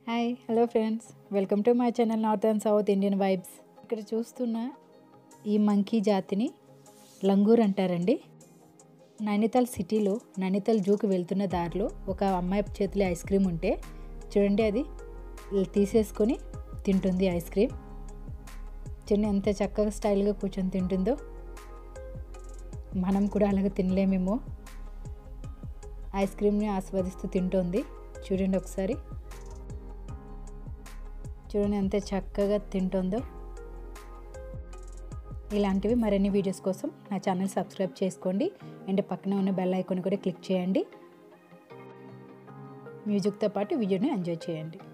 hi hello friends welcome to my channel north and south Indian vibes ఇక్కడ చూస్తున్న ఈ monkey జాతిని langur అంటారండి నైనితాల్ సిటీలో నైనితాల్ జూకి వెళ్తున్న దారిలో ఒక అమ్మాయి చేతిలో ఐస్ క్రీమ్ ఉంటే చూడండి అది తీసేసుకొని తింటుంది ఐస్ క్రీమ్ చూడండి ఎంత చక్కగా స్టైల్గా కూర్చొని తింటుందో మనం కూడా అలాగే తినలేమేమో ఐస్ క్రీమ్ని ఆస్వాదిస్తూ తింటోంది చూడండి ఒకసారి చూడండి ఎంత చక్కగా తింటుందో ఇలాంటివి మరిన్ని వీడియోస్ కోసం నా ఛానల్ సబ్స్క్రైబ్ చేసుకోండి అండ్ పక్కన ఉన్న బెల్ ఐకాన్ కూడా క్లిక్ చేయండి మ్యూజిక్తో పాటు వీడియోని ఎంజాయ్ చేయండి